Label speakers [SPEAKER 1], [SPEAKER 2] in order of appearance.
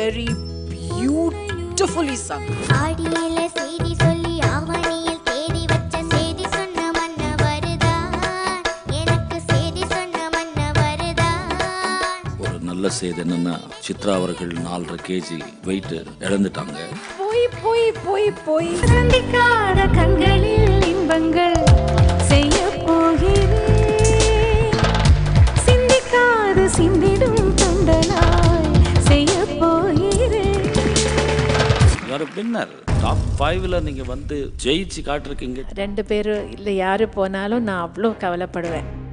[SPEAKER 1] very beautifully sung.
[SPEAKER 2] ஆடியில செய்தி சொல்லி ஆவணியில் தேடி வச்ச செய்தி சொன்ன மன்னவருதான் எனக்கு செய்தி சொன்ன மன்னவருதான்
[SPEAKER 3] ஒரு நல்ல செய்தி என்னன்னா சித்ரா அவர்கள் நாலரை கேஜி வெயிட் இழந்துட்டாங்க
[SPEAKER 1] போய் போய் போய் போய்
[SPEAKER 4] சந்திக்காத கண்களில் இன்பங்கள் செய்ய போகிறேன் சிந்திக்காது சிந்திடும் தொண்டனாய் செய்ய போகிறேன்
[SPEAKER 3] யார் வின்னர் டாப் ஃபைவ்ல நீங்க வந்து ஜெயிச்சு காட்டிருக்கீங்க
[SPEAKER 4] ரெண்டு பேரும் இல்லை யாரு போனாலும் நான் அவ்வளோ கவலைப்படுவேன்